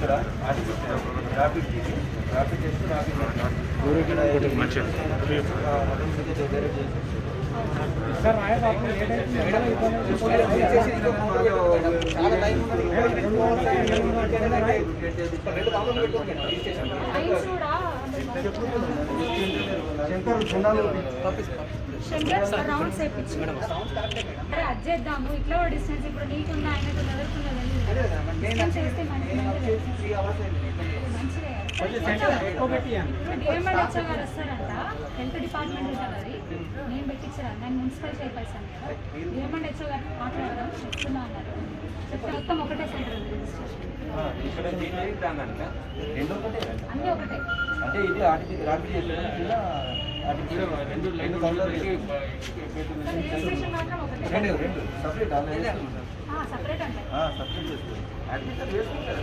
ఇక్కడ artificial rapid చేసి rapid చేసి ర్యాపిడ్ లైన్స్ కూడా శంకర్ జనాలు శంకర్ రౌండ్స్ వేయించి అరే అది చేద్దాము ఇట్లా డిస్టెన్స్ ఇప్పుడు నీకున్న ఆయనకు ఎదుర్కొన్న డిస్టెన్స్ చేస్తే మంచి మంచిదే ఇప్పుడు డిఎంఎల్ హెచ్ఓ గారు వస్తారంట హెల్త్ డిపార్ట్మెంట్ ఉంటుంది అది నేను పెట్టించాను నేను మున్సిపల్ చైర్పర్సన్ కదా డిఎంఎల్ హెచ్ఓ గారు మాట్లాడదాం చెప్తున్నా అన్నారు చెప్తే మొత్తం ఒకటే సెంటర్ ఉంది రిజిస్ట్రేషన్ ఇక్కడ దీని దాని రెండు ఒకటే అన్నీ ఒకటే అంటే ఇది ఆర్టిఫిషియల్ ర్యాపిడ్ చేసేది కింద ఆర్టిఫిషియల్ రెండు రెండు కౌంటర్లు రిజిస్ట్రేషన్ మాత్రం ఒకటే రెండు రెండు సపరేట్ అలా సపరేట్ అంటే సపరేట్ చేసుకోండి అడ్మిషన్ వేసుకుంటారు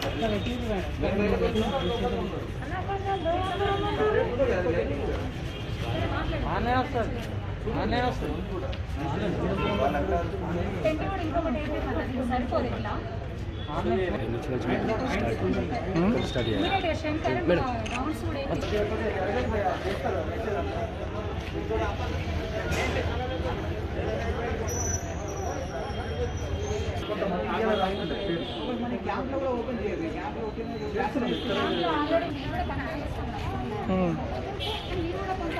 టెంట్ కూడా ఇంకొకటి అయితే మనకి సరిపోదు ఇట్లా ఇమీడియట్గా శంకర్ రౌండ్స్ కూడా వేయించి క్యాంప్లో ఆల్రెడీ నేను కూడా పని చేస్తున్నాను మీరు కూడా కొంత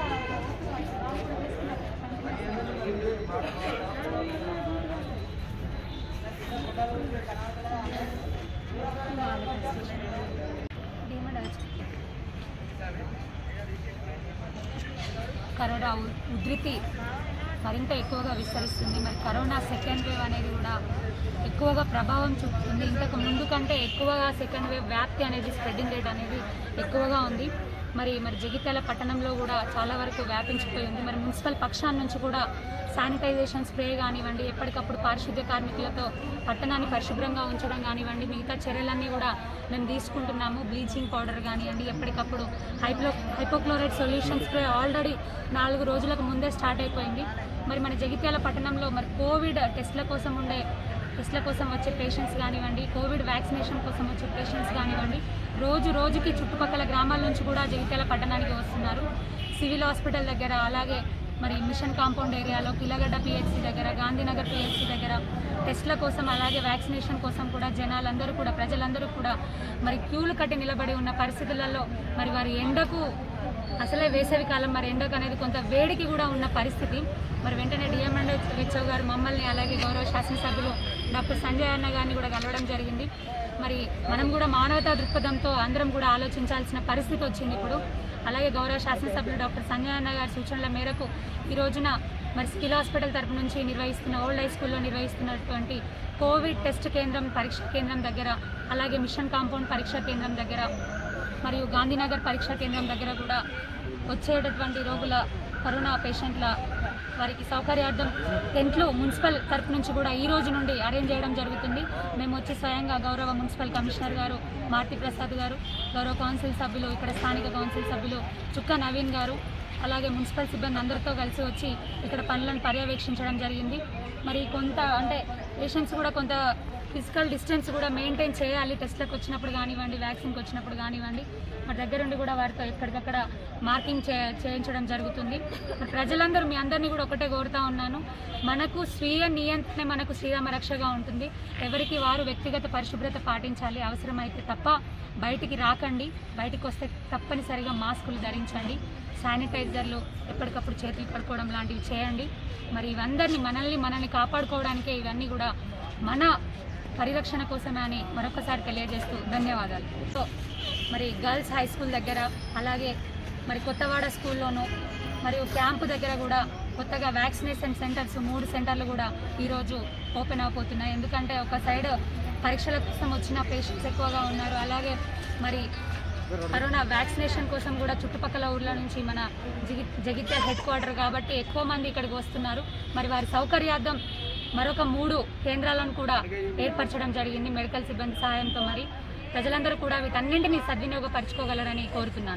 కరోనా ఉ- ఉధృతి మరింత ఎక్కువగా విస్తరిస్తుంది మరి కరోనా సెకండ్ వేవ్ అనేది కూడా ఎక్కువగా ప్రభావం చూపుతుంది ఇంతకు ముందు కంటే ఎక్కువగా సెకండ్ వేవ్ వ్యాప్తి అనేది స్ప్రెడ్డింగ్ రేట్ అనేది ఎక్కువగా ఉంది మరి మరి జగిత్యాల పట్టణంలో కూడా చాలా వరకు వ్యాపించిపోయి ఉంది మరి మున్సిపల్ పక్షాల నుంచి కూడా శానిటైజేషన్ స్ప్రే కానివ్వండి ఎప్పటికప్పుడు పారిశుద్ధ్య కార్మికులతో పట్టణాన్ని పరిశుభ్రంగా ఉంచడం కానివ్వండి మిగతా చర్యలన్నీ కూడా మేము తీసుకుంటున్నాము బ్లీచింగ్ పౌడర్ కానివ్వండి ఎప్పటికప్పుడు హైప్లో హైపోక్లోరైడ్ సొల్యూషన్ స్ప్రే ఆల్రెడీ నాలుగు రోజులకు ముందే స్టార్ట్ అయిపోయింది మరి మన జగిత్యాల పట్టణంలో మరి కోవిడ్ టెస్ట్ల కోసం ఉండే టెస్ట్ల కోసం వచ్చే పేషెంట్స్ కానివ్వండి కోవిడ్ వ్యాక్సినేషన్ కోసం వచ్చే పేషెంట్స్ కానివ్వండి రోజు రోజుకి చుట్టుపక్కల గ్రామాల నుంచి కూడా జగిత్యాల పట్టణానికి వస్తున్నారు సివిల్ హాస్పిటల్ దగ్గర అలాగే మరి మిషన్ కాంపౌండ్ ఏరియాలో పిల్లగడ్డ పిహెచ్సి దగ్గర గాంధీనగర్ పిహెచ్సి దగ్గర టెస్ట్ల కోసం అలాగే వ్యాక్సినేషన్ కోసం కూడా జనాలందరూ కూడా ప్రజలందరూ కూడా మరి క్యూలు కట్టి నిలబడి ఉన్న పరిస్థితులలో మరి వారి ఎండకు అసలే వేసవి కాలం మరి ఎండకు అనేది కొంత వేడికి కూడా ఉన్న పరిస్థితి మరి వెంటనే డిఎంఎండ్ హెచ్ఓ గారు మమ్మల్ని అలాగే గౌరవ శాసనసభ్యులు డాక్టర్ సంజయ్ అన్న గారిని కూడా కలవడం జరిగింది మరి మనం కూడా మానవతా దృక్పథంతో అందరం కూడా ఆలోచించాల్సిన పరిస్థితి వచ్చింది ఇప్పుడు అలాగే గౌరవ శాసనసభ్యులు డాక్టర్ సంజయ్ అన్న గారి సూచనల మేరకు ఈ రోజున మరి స్కిల్ హాస్పిటల్ తరపు నుంచి నిర్వహిస్తున్న ఓల్డ్ హై స్కూల్లో నిర్వహిస్తున్నటువంటి కోవిడ్ టెస్ట్ కేంద్రం పరీక్ష కేంద్రం దగ్గర అలాగే మిషన్ కాంపౌండ్ పరీక్షా కేంద్రం దగ్గర మరియు గాంధీనగర్ పరీక్షా కేంద్రం దగ్గర కూడా వచ్చేటటువంటి రోగుల కరోనా పేషెంట్ల వారికి సౌకర్యార్థం టెంట్లు మున్సిపల్ తరపు నుంచి కూడా ఈ రోజు నుండి అరేంజ్ చేయడం జరుగుతుంది మేము వచ్చి స్వయంగా గౌరవ మున్సిపల్ కమిషనర్ గారు మార్తి ప్రసాద్ గారు గౌరవ కౌన్సిల్ సభ్యులు ఇక్కడ స్థానిక కౌన్సిల్ సభ్యులు చుక్క నవీన్ గారు అలాగే మున్సిపల్ సిబ్బంది అందరితో కలిసి వచ్చి ఇక్కడ పనులను పర్యవేక్షించడం జరిగింది మరి కొంత అంటే పేషెంట్స్ కూడా కొంత ఫిజికల్ డిస్టెన్స్ కూడా మెయింటైన్ చేయాలి టెస్ట్లకు వచ్చినప్పుడు కానివ్వండి వ్యాక్సిన్కి వచ్చినప్పుడు కానివ్వండి మరి దగ్గరుండి కూడా వారితో ఎక్కడికక్కడ మార్కింగ్ చే చేయించడం జరుగుతుంది మరి ప్రజలందరూ మీ అందరినీ కూడా ఒకటే కోరుతా ఉన్నాను మనకు స్వీయ నియంత్రణ మనకు శ్రీరామ రక్షగా ఉంటుంది ఎవరికి వారు వ్యక్తిగత పరిశుభ్రత పాటించాలి అవసరమైతే తప్ప బయటికి రాకండి బయటికి వస్తే తప్పనిసరిగా మాస్కులు ధరించండి శానిటైజర్లు ఎప్పటికప్పుడు చేతులు పడుకోవడం లాంటివి చేయండి మరి ఇవందరినీ మనల్ని మనల్ని కాపాడుకోవడానికే ఇవన్నీ కూడా మన పరిరక్షణ కోసమే అని మరొకసారి తెలియజేస్తూ ధన్యవాదాలు సో మరి గర్ల్స్ హై స్కూల్ దగ్గర అలాగే మరి కొత్తవాడ స్కూల్లోనూ మరియు క్యాంపు దగ్గర కూడా కొత్తగా వ్యాక్సినేషన్ సెంటర్స్ మూడు సెంటర్లు కూడా ఈరోజు ఓపెన్ అయిపోతున్నాయి ఎందుకంటే ఒక సైడ్ పరీక్షల కోసం వచ్చిన పేషెంట్స్ ఎక్కువగా ఉన్నారు అలాగే మరి కరోనా వ్యాక్సినేషన్ కోసం కూడా చుట్టుపక్కల ఊర్ల నుంచి మన జగి జగిత్యాల హెడ్ క్వార్టర్ కాబట్టి ఎక్కువ మంది ఇక్కడికి వస్తున్నారు మరి వారి సౌకర్యార్థం మరొక మూడు కేంద్రాలను కూడా ఏర్పరచడం జరిగింది మెడికల్ సిబ్బంది సహాయంతో మరి ప్రజలందరూ కూడా వీటన్నింటినీ సద్వినియోగపరచుకోగలరని కోరుతున్నాను